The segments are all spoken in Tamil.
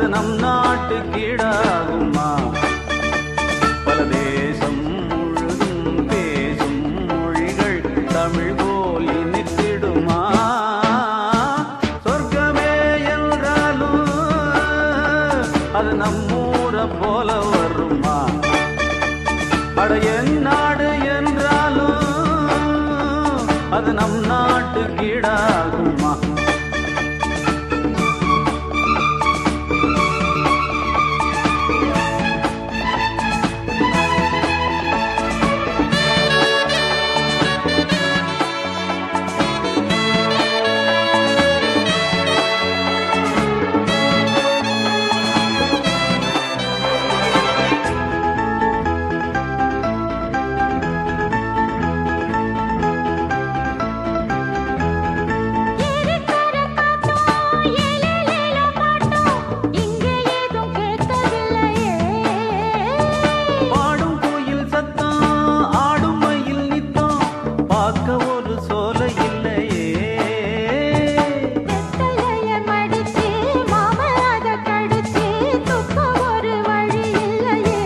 அது நம் நாட்டு கீழாகுமா பல தேசம் முழுதும் பேசும் மொழிகள் தமிழ் போல் இனித்திடுமா சொர்க்கமே என்றாலும் அது நம்மூர போல வருமா அட என் நாடு என்றாலும் அது நம் நாட்டு கீழாகுமா ஏறிக்கர காட்டும் ஏலேலேலோ பாட்டும் இங்கே ஏதும் கேட்கவில்லையே பாடும் கோயில் சத்தம் ஆடும் மயில் நித்தம் பார்க்க ஒரு சோலை இல்லையே வெத்தலைய மடிச்சு மாமன் அத கடிச்சு துப்ப ஒரு வழி இல்லையே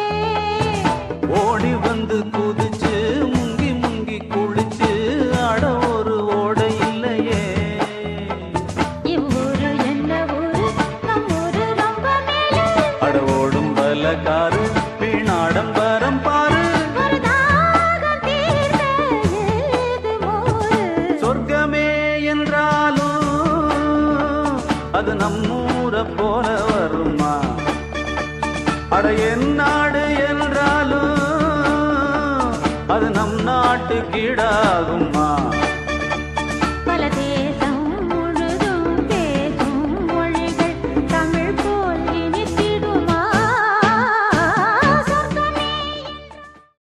ஓடி வந்து குதிச்சு முங்கி முங்கி குளிச்சு அட ஒரு ஓடை இல்லையே இவ்வூரு என்ன ஊரு நம் ஊரு ரொம்ப மேலே அட ஓடும் பலகாரு வீணாடம்பரம் பாரு ஒரு தாகம் தீர்க்க ஏது மோரு சொர்க்கமே என்றாலும் அது நம்மூர போல வருமா அட என் நாடு என்றாலும் அது நம் நாட்டு கீழாகுமா